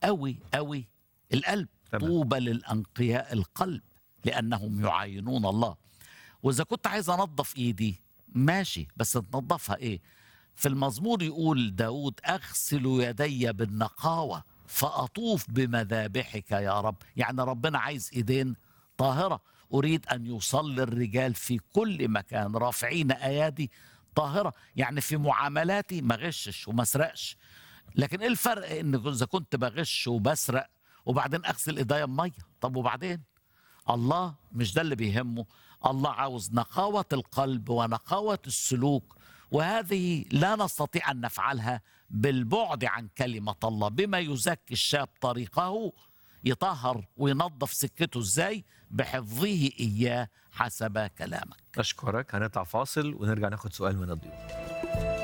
قوي قوي القلب تمام. طوبى للأنقياء القلب لأنهم يعاينون الله وإذا كنت عايز أنظف إيدي ماشي بس تنظفها إيه في المزمور يقول داود أغسل يدي بالنقاوة فأطوف بمذابحك يا رب يعني ربنا عايز إيدين طاهرة أريد أن يصلي الرجال في كل مكان رافعين أيادي طاهرة يعني في معاملاتي ما غشش وما اسرقش لكن ايه الفرق ان اذا كنت بغش وبسرق وبعدين اغسل ايديا بميه طب وبعدين الله مش ده اللي بيهمه الله عاوز نقاوة القلب ونقاوة السلوك وهذه لا نستطيع أن نفعلها بالبعد عن كلمة الله بما يزكي الشاب طريقه يطهر وينظف سكته ازاي بحفظه إياه حسب كلامك أشكرك هنطلع فاصل ونرجع ناخد سؤال من الضيوف